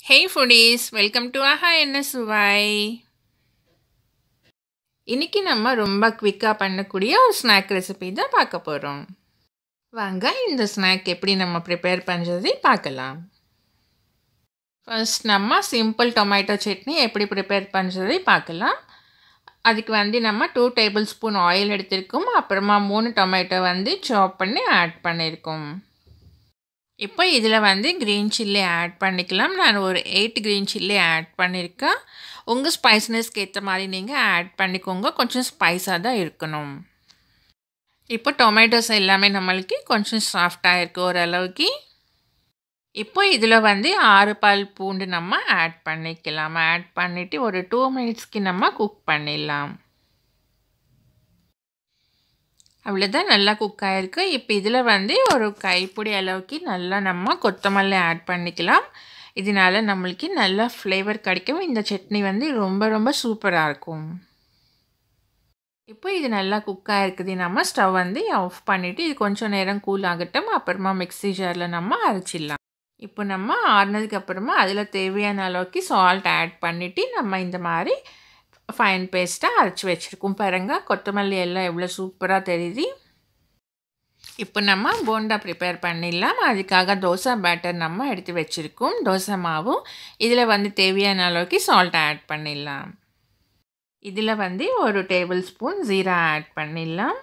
hey foodies welcome to Aaha Enna Suvai இன்னைக்கு நம்ம ரொம்ப குவிக்காக பண்ணக்கூடிய ஒரு ஸ்நாக் ரெசிபி தான் பார்க்க போகிறோம் வாங்க இந்த ஸ்நாக் எப்படி நம்ம ப்ரிப்பேர் பண்ணுறதை பார்க்கலாம் ஃபர்ஸ்ட் நம்ம சிம்பிள் டொமேட்டோ சட்னி எப்படி ப்ரிப்பேர் பண்ணுறதை பார்க்கலாம் அதுக்கு வந்து நம்ம டூ டேபிள் ஸ்பூன் ஆயில் எடுத்திருக்கோம் அப்புறமா மூணு டொமேட்டோ வந்து சாப் பண்ணி ஆட் பண்ணியிருக்கோம் இப்போ இதில் வந்து க்ரீன் சில்லி ஆட் பண்ணிக்கலாம் நான் ஒரு எயிட் க்ரீன் சில்லி ஆட் பண்ணியிருக்கேன் உங்கள் ஸ்பைஸ்னஸ்க்கு ஏற்ற மாதிரி நீங்கள் ஆட் பண்ணிக்கோங்க கொஞ்சம் ஸ்பைஸாக தான் இருக்கணும் இப்போ டொமேட்டோஸ் எல்லாமே நம்மளுக்கு கொஞ்சம் சாஃப்டாக இருக்குது ஓரளவுக்கு இப்போ இதில் வந்து ஆறு பால் பூண்டு நம்ம ஆட் பண்ணிக்கலாம் ஆட் பண்ணிவிட்டு ஒரு டூ மினிட்ஸ்க்கு நம்ம குக் பண்ணிடலாம் அவ்வளோதான் நல்லா குக் ஆகிருக்கு இப்போ இதில் வந்து ஒரு கைப்பிடி அளவுக்கு நல்லா நம்ம கொத்தமல்லி ஆட் பண்ணிக்கலாம் இதனால நம்மளுக்கு நல்ல ஃப்ளேவர் கிடைக்கும் இந்த சட்னி வந்து ரொம்ப ரொம்ப சூப்பராக இருக்கும் இப்போ இது நல்லா குக் ஆகிருக்குது நம்ம ஸ்டவ் வந்து ஆஃப் பண்ணிவிட்டு இது கொஞ்சம் நேரம் கூல் ஆகட்டும் அப்புறமா மிக்ஸி ஜாரில் நம்ம அரைச்சிடலாம் இப்போ நம்ம ஆறுனதுக்கு அப்புறமா அதில் தேவையான அளவுக்கு சால்ட் ஆட் பண்ணிவிட்டு நம்ம இந்த மாதிரி ஃபைன் பேஸ்ட்டாக அரைச்சி வச்சுருக்கோம் பாருங்க கொத்தமல்லி எல்லாம் எவ்வளோ சூப்பராக தெரியுது இப்போ நம்ம போண்டா ப்ரிப்பேர் பண்ணிடலாம் அதுக்காக தோசை பேட்டர் நம்ம எடுத்து வச்சுருக்கோம் தோசை மாவு இதில் வந்து தேவையான அளவுக்கு சால்ட் ஆட் பண்ணிடலாம் இதில் வந்து ஒரு டேபிள் ஸ்பூன் ஜீரா ஆட் பண்ணிடலாம்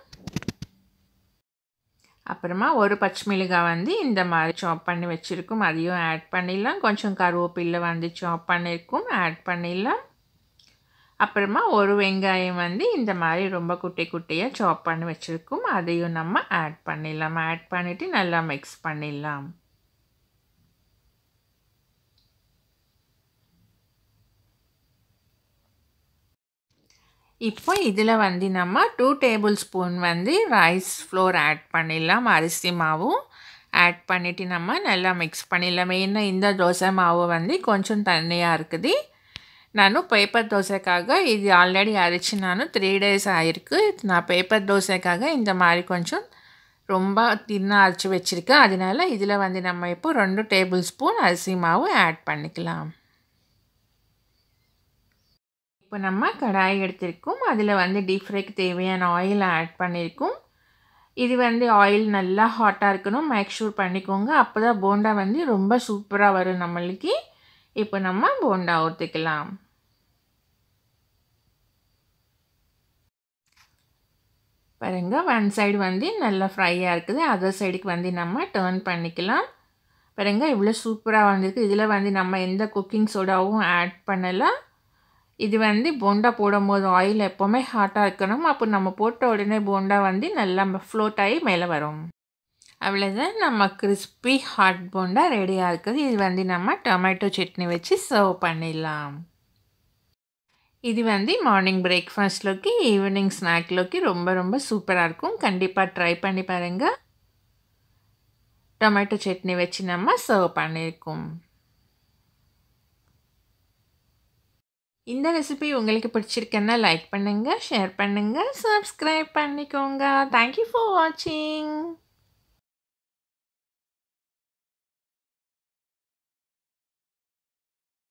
அப்புறமா ஒரு பச்சை மிளகாய் வந்து இந்த மாதிரி சாப் பண்ணி வச்சுருக்கோம் அதையும் ஆட் பண்ணிடலாம் கொஞ்சம் கருவேப்பில்லை வந்து சாப் பண்ணியிருக்கோம் ஆட் பண்ணிடலாம் அப்புறமா ஒரு வெங்காயம் வந்து இந்த மாதிரி ரொம்ப குட்டி குட்டியாக சாப் பண்ணி வச்சுருக்கோம் அதையும் நம்ம ஆட் பண்ணிடலாம் ஆட் பண்ணிவிட்டு நல்லா மிக்ஸ் பண்ணிடலாம் இப்போ இதில் வந்து நம்ம டூ டேபிள் ஸ்பூன் வந்து ரைஸ் ஃப்ளோர் ஆட் பண்ணிடலாம் அரிசி மாவும் ஆட் பண்ணிவிட்டு நம்ம நல்லா மிக்ஸ் பண்ணிடலாம் மெயினாக இந்த தோசை மாவு வந்து கொஞ்சம் தண்ணியாக இருக்குது ನಾನು ಪೇಪರ್ தோசைக்காக இது ஆல்ரெடி அரைச்சி நான் த்ரீ டேஸ் ஆகிருக்கு நான் பேப்பர் தோசைக்காக இந்த மாதிரி கொஞ்சம் ரொம்ப தின்னாக அரைச்சி வச்சுருக்கேன் அதனால் இதில் வந்து நம்ம இப்போ ரெண்டு டேபிள் ஸ்பூன் அரிசி மாவு ஆட் பண்ணிக்கலாம் இப்போ நம்ம கடாய் எடுத்திருக்கோம் அதில் வந்து டீப் ஃப்ரைக்கு தேவையான ஆயில் ஆட் பண்ணியிருக்கோம் இது வந்து ஆயில் நல்லா ஹாட்டாக இருக்கணும் மேக் ஷூர் பண்ணிக்கோங்க அப்போ தான் போண்டா வந்து ரொம்ப சூப்பராக வரும் நம்மளுக்கு இப்போ நம்ம போண்டா ஊற்றிக்கலாம் பாருங்க ஒன் சைடு வந்து நல்லா ஃப்ரையாக இருக்குது அதர் சைடுக்கு வந்து நம்ம டேர்ன் பண்ணிக்கலாம் பாருங்க இவ்வளோ சூப்பராக வந்திருக்கு இதில் வந்து நம்ம எந்த குக்கிங் சோடாவும் ஆட் பண்ணலாம் இது வந்து போண்டா போடும் போது ஆயில் எப்போவுமே ஹாட்டாக இருக்கணும் அப்போ நம்ம போட்ட உடனே போண்டா வந்து நல்லா ஃப்ளோட் ஆகி மேலே வரும் அவ்வளோதான் நம்ம கிறிஸ்பி ஹாட் போண்டா ரெடியாக இருக்குது இது வந்து நம்ம டொமேட்டோ சட்னி வச்சு சர்வ் பண்ணிடலாம் இது வந்து மார்னிங் பிரேக்ஃபாஸ்ட்லோக்கு ஈவினிங் ஸ்நாக்லோக்கு ரொம்ப ரொம்ப சூப்பராக இருக்கும் கண்டிப்பாக ட்ரை பண்ணி பாருங்கள் டொமேட்டோ சட்னி வச்சு நம்ம சர்வ் பண்ணியிருக்கோம் இந்த ரெசிபி உங்களுக்கு பிடிச்சிருக்குன்னா லைக் பண்ணுங்கள் ஷேர் பண்ணுங்கள் சப்ஸ்கிரைப் பண்ணிக்கோங்க தேங்க்யூ ஃபார் வாட்சிங்